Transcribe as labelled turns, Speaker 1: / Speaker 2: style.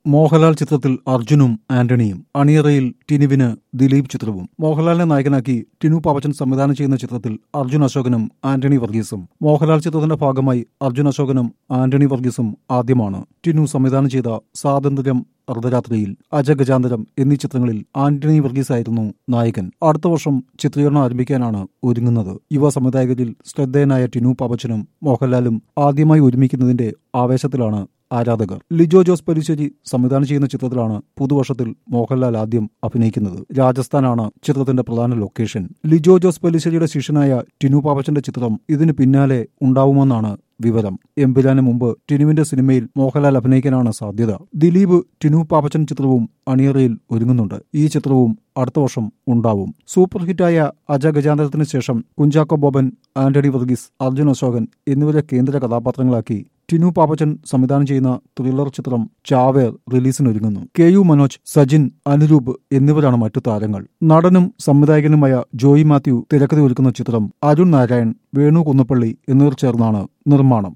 Speaker 1: മോഹൻലാൽ ചിത്രത്തിൽ അർജുനും ആന്റണിയും അണിയറയിൽ ടിനുവിന് ദിലീപ് ചിത്രവും മോഹൻലാലിനെ നായകനാക്കി ടിനു പാവച്ചൻ സംവിധാനം ചെയ്യുന്ന ചിത്രത്തിൽ അർജുൻ അശോകനും ആന്റണി വർഗീസും മോഹൻലാൽ ചിത്രത്തിന്റെ ഭാഗമായി അർജുൻ അശോകനും ആന്റണി വർഗീസും ആദ്യമാണ് ടിനു സംവിധാനം ചെയ്ത സ്വാതന്ത്ര്യം അർദ്ധരാത്രിയിൽ അജഗജാന്തരം എന്നീ ചിത്രങ്ങളിൽ ആന്റണി വർഗീസ് ആയിരുന്നു നായകൻ അടുത്ത വർഷം ചിത്രീകരണം ആരംഭിക്കാനാണ് ഒരുങ്ങുന്നത് യുവ സംവിധായകരിൽ ശ്രദ്ധേയനായ ടിനു പാപ്പച്ചനും മോഹൻലാലും ആദ്യമായി ഒരുമിക്കുന്നതിന്റെ ആവേശത്തിലാണ് ആരാധകർ ലിജോ ജോസ് പരിശ്ശേരി സംവിധാനം ചെയ്യുന്ന ചിത്രത്തിലാണ് പുതുവർഷത്തിൽ മോഹൻലാൽ ആദ്യം അഭിനയിക്കുന്നത് രാജസ്ഥാനാണ് ചിത്രത്തിന്റെ പ്രധാന ലൊക്കേഷൻ ലിജോ ജോസ് പല്ലിശ്ശേരിയുടെ ശിഷ്യനായ ടിനു പാപ്പച്ചന്റെ ചിത്രം ഇതിന് പിന്നാലെ ഉണ്ടാവുമെന്നാണ് വിവരം എമ്പുരാന് മുമ്പ് ടിനുവിന്റെ സിനിമയിൽ മോഹൻലാൽ അഭിനയിക്കാനാണ് സാധ്യത ദിലീപ് ടിനു പാപ്പച്ചൻ ചിത്രവും അണിയറയിൽ ഒരുങ്ങുന്നുണ്ട് ഈ ചിത്രവും അടുത്ത വർഷം ഉണ്ടാവും സൂപ്പർ ഹിറ്റായ അജഗജാന്തരത്തിന് ശേഷം കുഞ്ചാക്കോ ബോബൻ ആന്റണി വർഗീസ് അർജുൻ അശോകൻ എന്നിവരെ കേന്ദ്ര കഥാപാത്രങ്ങളാക്കി ടിനു പാപ്പച്ചൻ സംവിധാനം ചെയ്യുന്ന ത്രില്ലർ ചിത്രം ചാവേർ റിലീസിനൊരുങ്ങുന്നു കെ യു മനോജ് സജിൻ അനുരൂപ് എന്നിവരാണ് മറ്റു താരങ്ങൾ നടനും സംവിധായകനുമായ ജോയി മാത്യു തിരക്കഥ ഒരുക്കുന്ന ചിത്രം അരുൺ നാരായൺ വേണു കുന്നപ്പള്ളി എന്നിവർ ചേർന്നാണ് നിർമ്മാണം